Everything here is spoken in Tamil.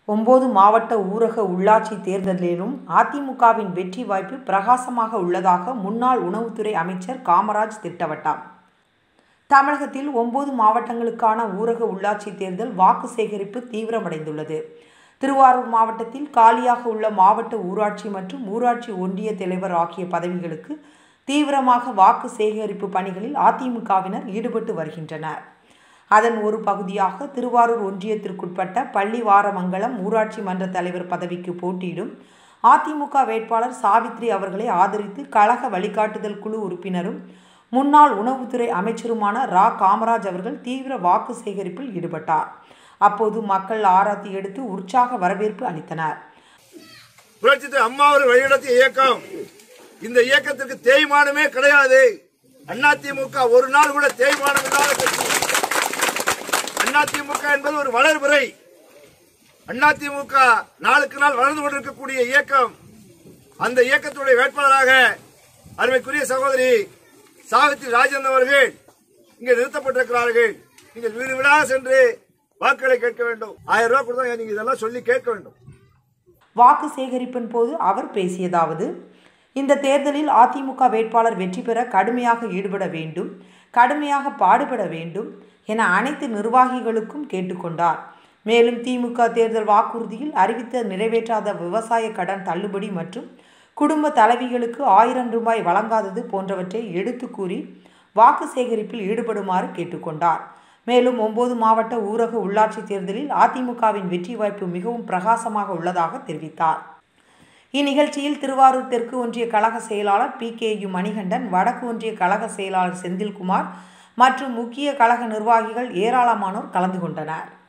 ஒன்பது மாவட்ட ஊரக உள்ளாட்சி தேர்தலிலும் அதிமுகவின் வெற்றி வாய்ப்பு பிரகாசமாக உள்ளதாக முன்னாள் உணவுத்துறை அமைச்சர் காமராஜ் திட்டவட்டார் தமிழகத்தில் ஒன்பது மாவட்டங்களுக்கான ஊரக உள்ளாட்சி தேர்தல் வாக்கு சேகரிப்பு தீவிரமடைந்துள்ளது திருவாரூர் மாவட்டத்தில் காலியாக உள்ள மாவட்ட ஊராட்சி மற்றும் ஊராட்சி ஒன்றிய தலைவர் ஆகிய பதவிகளுக்கு தீவிரமாக வாக்கு சேகரிப்பு பணிகளில் அதிமுகவினர் ஈடுபட்டு வருகின்றனர் அதன் ஒரு பகுதியாக திருவாரூர் ஒன்றியத்திற்குட்பட்ட பள்ளிவாரமங்கலம் ஊராட்சி மன்ற தலைவர் பதவிக்கு போட்டியிடும் அதிமுக வேட்பாளர் சாவித்ரி அவர்களை ஆதரித்து கழக வழிகாட்டுதல் குழு உறுப்பினரும் முன்னாள் உணவுத்துறை அமைச்சருமான ரா காமராஜ் அவர்கள் தீவிர வாக்கு சேகரிப்பில் ஈடுபட்டார் அப்போது மக்கள் ஆராத்தி எடுத்து உற்சாக வரவேற்பு அளித்தனர் புரட்சி அம்மா ஒரு வழிநடத்திய இயக்கம் இந்த இயக்கத்திற்கு தேய்மானமே கிடையாது அதிமுக ஒரு நாள் கூட தேய்மானம் இல்லாத கட்சி அதிமுக என்பது ஒரு வளர்பிறை அதிமுக நாளுக்கு நாள் வளர்ந்து கொண்டிருக்கக்கூடிய இயக்கம் அந்த இயக்கத்துடைய வேட்பாளராக அருமைக்குரிய சகோதரி சாவித்ரி ராஜேந்திரன் அவர்கள் இங்கே நிறுத்தப்பட்டிருக்கிறார்கள் நீங்கள் வீடு வீடாக சென்று வாக்குகளை கேட்க வேண்டும் ஆயிரம் ரூபாய் கொடுத்தா நீங்க இதெல்லாம் சொல்லி கேட்க வேண்டும் வாக்கு சேகரிப்பின் போது அவர் பேசியதாவது இந்த தேர்தலில் அதிமுக வேட்பாளர் வெற்றி பெற கடுமையாக ஈடுபட வேண்டும் கடுமையாக பாடுபட வேண்டும் என அனைத்து நிர்வாகிகளுக்கும் கேட்டுக்கொண்டார் மேலும் திமுக தேர்தல் வாக்குறுதியில் அறிவித்த நிறைவேற்றாத விவசாய கடன் தள்ளுபடி மற்றும் குடும்ப தலைவிகளுக்கு ஆயிரம் ரூபாய் வழங்காதது போன்றவற்றை எடுத்து கூறி வாக்கு சேகரிப்பில் ஈடுபடுமாறு கேட்டுக்கொண்டார் மேலும் ஒன்பது மாவட்ட ஊரக உள்ளாட்சி தேர்தலில் அதிமுகவின் வெற்றி வாய்ப்பு மிகவும் பிரகாசமாக உள்ளதாக தெரிவித்தார் இந்நிகழ்ச்சியில் திருவாரூர் தெற்கு ஒன்றிய கழக செயலாளர் பி கே யு மணிகண்டன் வடக்கு ஒன்றிய கழக செயலாளர் செந்தில்குமார் மற்றும் முக்கிய கழக நிர்வாகிகள் ஏராளமானோர் கலந்து கொண்டனர்